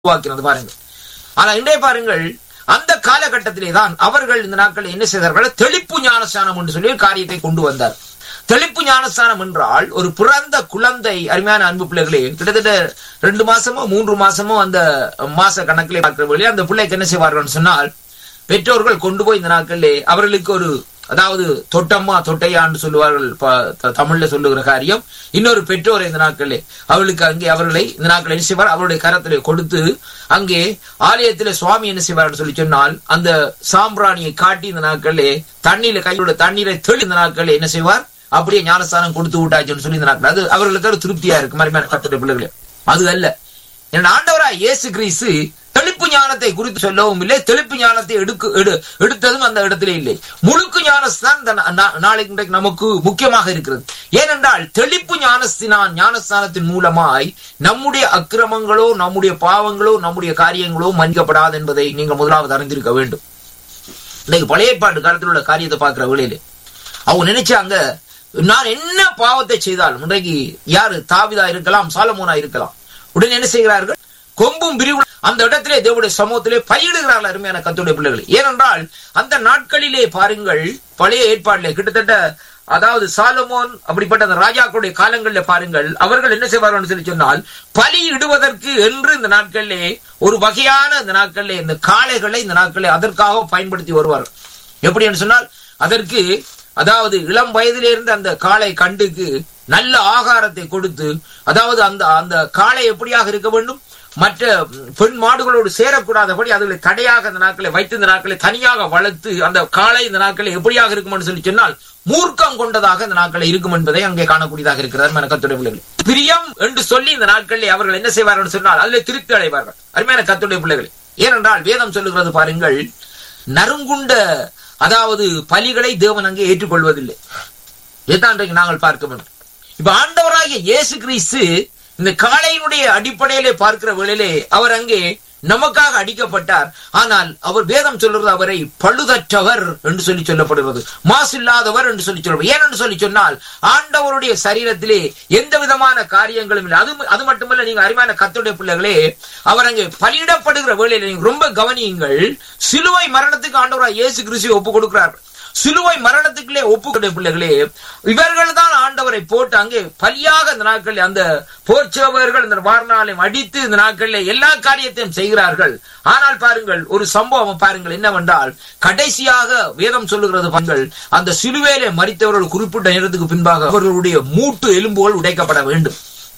உருவாக்கினது பாருங்கள் ஆனா இன்றைய பாருங்கள் அந்த காலகட்டத்திலே தான் அவர்கள் இந்த நாட்களில் என்ன செய்தார்கள் தெளிப்பு ஞானஸ்தானம் என்று சொல்லி ஒரு காரியத்தை கொண்டு வந்தார் தெளிப்பு ஞானஸ்தானம் என்றால் ஒரு பிறந்த குழந்தை அருமையான அன்பு பிள்ளைகளே கிட்டத்தட்ட ரெண்டு மாசமோ மூன்று மாசமோ அந்த மாச கணக்கிலே பார்க்கிற வழியே அந்த பிள்ளைக்கு என்ன செய்வார்கள் சொன்னால் பெற்றோர்கள் கொண்டு போய் இந்த நாட்களிலே அவர்களுக்கு ஒரு அதாவது தொட்டம்மா தொட்டையான்னு சொல்லுவார்கள் ப- த- தமிழ்ல சொல்லுகிற காரியம் இன்னொரு பெற்றோரை இந்த நாட்களிலே அவளுக்கு அங்கே அவர்களை இந்த நாட்கள் என்ன செய்வார் அவருடைய கரத்திலே கொடுத்து அங்கே ஆலயத்திலே சுவாமி என்ன செய்வார்னு சொல்லி சொன்னால் அந்த சாம்பிராணியை காட்டி இந்த நாட்களிலே தண்ணீர்ல கையோட தண்ணீரை தெளி இந்த நாட்களிலே என்ன செய்வார் அப்படியே ஞானஸ்தானம் கொடுத்து விட்டாச்சுன்னு சொல்லி இந்த நாட்கள் அது அவர்களுக்கு ஒரு திருப்தியா இருக்கு மாதிரி கத்துடைய பிள்ளைகளே அது அல்ல என் ஆண்டவராய் இயேசு கிறிஸ்து தெளிப்பு ஞானத்தை குறித்து சொல்லவும் இல்லை தெளிப்பு ஞானத்தை எடுக்கு எடு எடுத்ததும் அந்த இடத்திலே இல்லை முழுக்கு ஞானஸ்தான் இந்த நா- நா- நாளைக்கு இன்றைக்கு நமக்கு முக்கியமாக இருக்கிறது ஏனென்றால் தெளிப்பு ஞானஸ்தினான் ஞானஸ்தானத்தின் மூலமாய் நம்முடைய அக்கிரமங்களோ நம்முடைய பாவங்களோ நம்முடைய காரியங்களோ மன்னிக்கப்படாது என்பதை நீங்கள் முதலாவது அறிந்திருக்க வேண்டும் இன்னைக்கு பழைய ஏற்பாட்டு காலத்தில் உள்ள காரியத்தை பார்க்கிற வேளையிலே அவங்க நினைச்சாங்க நான் என்ன பாவத்தை செய்தாலும் இன்றைக்கு யாரு தாவிதா இருக்கலாம் சாலமோனா இருக்கலாம் உடனே என்ன செய்கிறார்கள் கொம்பும் விரிவு அந்த இடத்திலே தேவனுடைய சமூகத்திலே பயிடுகிறார்கள் அருமையான கத்துடைய பிள்ளைகள் ஏனென்றால் அந்த நாட்களிலே பாருங்கள் பழைய ஏற்பாட்டிலே கிட்டத்தட்ட அதாவது சாலமோன் அப்படிப்பட்ட அந்த ராஜாக்களுடைய காலங்களில் பாருங்கள் அவர்கள் என்ன செய்வார்கள் சொல்லி சொன்னால் பலி இடுவதற்கு என்று இந்த நாட்களிலே ஒரு வகையான இந்த நாட்களிலே இந்த காளைகளை இந்த நாட்களிலே அதற்காக பயன்படுத்தி வருவார்கள் எப்படி என்று சொன்னால் அதற்கு அதாவது இளம் வயதிலே இருந்து அந்த காளை கண்டுக்கு நல்ல ஆகாரத்தை கொடுத்து அதாவது அந்த அந்த காளை எப்படியாக இருக்க வேண்டும் மற்ற பெண் மாடுகளோடு சேரக்கூடாதபடி அதுகளை தடையாக இந்த நாட்களை வைத்து இந்த நாட்களை தனியாக வளர்த்து அந்த காளை இந்த நாட்களை எப்படியாக இருக்கும் என்று சொல்லி சொன்னால் மூர்க்கம் கொண்டதாக இந்த நாட்களை இருக்கும் என்பதை அங்கே காணக்கூடியதாக இருக்கிறார் கத்துடைய பிள்ளைகள் பிரியம் என்று சொல்லி இந்த நாட்களில் அவர்கள் என்ன செய்வார்கள் என்று சொன்னால் அதில் திருப்தி அடைவார்கள் அருமையான கத்துடைய பிள்ளைகள் ஏனென்றால் வேதம் சொல்லுகிறது பாருங்கள் நறுங்குண்ட அதாவது பலிகளை தேவன் அங்கே ஏற்றுக்கொள்வதில்லை இதுதான் இன்றைக்கு நாங்கள் பார்க்க வேண்டும் இப்ப ஆண்டவராகிய இயேசு கிறிஸ்து இந்த காளையினுடைய அடிப்படையிலே பார்க்கிற வேளையிலே அவர் அங்கே நமக்காக அடிக்கப்பட்டார் ஆனால் அவர் வேதம் சொல்றது அவரை பழுதற்றவர் என்று சொல்லி சொல்லப்படுகிறது மாசில்லாதவர் என்று சொல்லி சொல்றது ஏன் என்று சொல்லி சொன்னால் ஆண்டவருடைய சரீரத்திலே எந்த விதமான காரியங்களும் இல்லை அது அது மட்டுமல்ல நீங்க அருமையான கத்துடைய பிள்ளைகளே அவர் அங்கே பலியிடப்படுகிற வேளையில நீங்க ரொம்ப கவனியுங்கள் சிலுவை மரணத்துக்கு ஆண்டவராக இயேசு கிறிஸ்துவை ஒப்பு கொடுக்கிறார் சிலுவை மரணத்துக்குள்ளே ஒப்புக்கொண்ட பிள்ளைகளே இவர்கள் தான் ஆண்டவரை போட்டு அங்கே பலியாக இந்த நாட்களில் அந்த போர்ச்சவர்கள் இந்த வாரணாலயம் அடித்து இந்த நாட்களில் எல்லா காரியத்தையும் செய்கிறார்கள் ஆனால் பாருங்கள் ஒரு சம்பவம் பாருங்கள் என்னவென்றால் கடைசியாக வேதம் சொல்லுகிறது பாருங்கள் அந்த சிலுவையிலே மறித்தவர்கள் குறிப்பிட்ட நேரத்துக்கு பின்பாக அவர்களுடைய மூட்டு எலும்புகள் உடைக்கப்பட வேண்டும்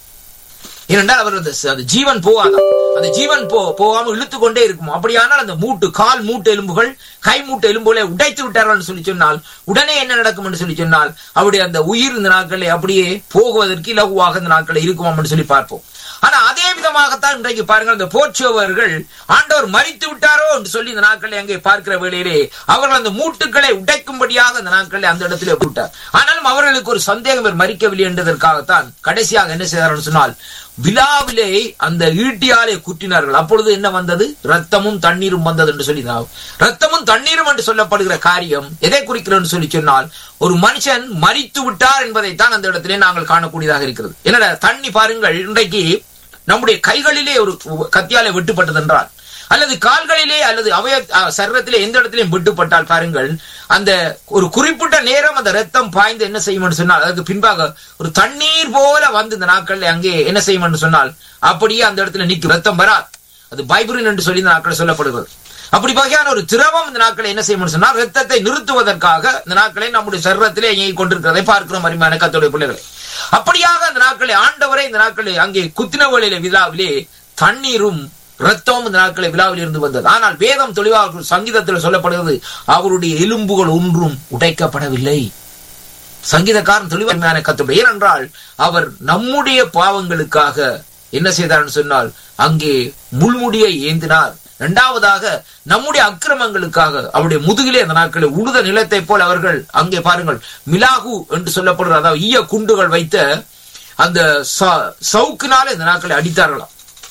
ஏனென்றால் அவர் அந்த அந்த ஜீவன் போகாதான் அந்த ஜீவன் போ போகாம இழுத்து கொண்டே இருக்கும் அப்படியானால் அந்த மூட்டு கால் மூட்டு எலும்புகள் கை மூட்டு எலும்புகளை உடைத்து விட்டார்கள் என்று சொல்லி சொன்னால் உடனே என்ன நடக்கும் என்று சொல்லி சொன்னால் அவருடைய அந்த உயிர் இந்த நாட்களில் அப்படியே போகுவதற்கு இலகுவாக இந்த நாட்களில் இருக்குமாம் என்று சொல்லி பார்ப்போம் ஆனா அதே விதமாகத்தான் இன்றைக்கு பாருங்கள் அந்த போர்ச்சுவர்கள் ஆண்டவர் மறித்து விட்டாரோ என்று சொல்லி இந்த நாட்களை அங்கே பார்க்கிற வேளையிலே அவர்கள் அந்த மூட்டுகளை உடைக்கும்படியாக அந்த நாட்களை அந்த இடத்திலே போட்டார் ஆனாலும் அவர்களுக்கு ஒரு சந்தேகம் இவர் மறிக்கவில்லை என்றதற்காகத்தான் கடைசியாக என்ன செய்தார்கள் சொன்னால் விழாவிலே அந்த ஈட்டியாலே குற்றினார்கள் அப்பொழுது என்ன வந்தது ரத்தமும் தண்ணீரும் வந்தது என்று சொல்லி ரத்தமும் தண்ணீரும் என்று சொல்லப்படுகிற காரியம் எதை குறிக்கிறது சொல்லி சொன்னால் ஒரு மனுஷன் மறித்து விட்டார் என்பதைத்தான் அந்த இடத்திலே நாங்கள் காணக்கூடியதாக இருக்கிறது என்னடா தண்ணி பாருங்கள் இன்றைக்கு நம்முடைய கைகளிலே ஒரு கத்தியாலே வெட்டுப்பட்டது என்றால் அல்லது கால்களிலே அல்லது அவய சரீரத்திலே எந்த இடத்திலையும் வெட்டுப்பட்டால் பாருங்கள் அந்த ஒரு குறிப்பிட்ட நேரம் அந்த ரத்தம் பாய்ந்து என்ன செய்யும் சொன்னால் அதுக்கு பின்பாக ஒரு தண்ணீர் போல வந்து இந்த நாட்கள் அங்கே என்ன செய்யும் சொன்னால் அப்படியே அந்த இடத்துல நிற்கும் ரத்தம் வராது அது பைபிரின் என்று சொல்லி இந்த நாட்கள் சொல்லப்படுகிறது அப்படி வகையான ஒரு திரவம் இந்த நாட்களை என்ன செய்யும் சொன்னால் ரத்தத்தை நிறுத்துவதற்காக இந்த நாட்களை நம்முடைய சரீரத்திலே இயங்கிக் கொண்டிருக்கிறதை பார்க்கிறோம் அருமையான கத்தோடைய பிள்ளைகளை அப்படியாக அந்த நாட்களை ஆண்டவரை இந்த நாட்களை அங்கே குத்தின வழியில விழாவிலே தண்ணீரும் ரத்தம் இந்த நாட்களை விழாவில் இருந்து வந்தது ஆனால் வேதம் தெளிவாக சங்கீதத்தில் சொல்லப்படுகிறது அவருடைய எலும்புகள் ஒன்றும் உடைக்கப்படவில்லை சங்கீதக்காரன் தெளிவான கத்துடைய ஏனென்றால் அவர் நம்முடைய பாவங்களுக்காக என்ன செய்தார் சொன்னால் அங்கே முள்முடியை ஏந்தினார் இரண்டாவதாக நம்முடைய அக்கிரமங்களுக்காக அவருடைய முதுகிலே அந்த நாட்களில் உழுத நிலத்தை போல் அவர்கள் அங்கே பாருங்கள் மிலாகு என்று சொல்லப்படுற அதாவது ஈய குண்டுகள் வைத்த அந்த சவுக்கினால இந்த நாட்களை அடித்தார்களாம்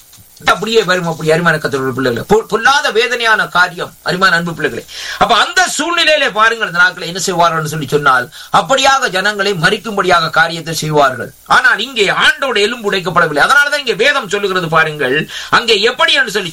அப்படியே வரும் அப்படி அருமான கத்தோட பிள்ளைகளை பொ- பொல்லாத வேதனையான காரியம் அருமான அன்பு பிள்ளைகளே அப்ப அந்த சூழ்நிலையிலே பாருங்கள் இந்த நாட்களை என்ன செய்வார்கள் சொல்லி சொன்னால் அப்படியாக ஜனங்களை மறிக்கும்படியாக காரியத்தை செய்வார்கள் ஆனால் இங்கே ஆண்டோட எலும்பு உடைக்கப்படவில்லை அதனாலதான் இங்கே வேதம் சொல்லுகிறது பாருங்கள் அங்கே எப்படி என்று சொல்லி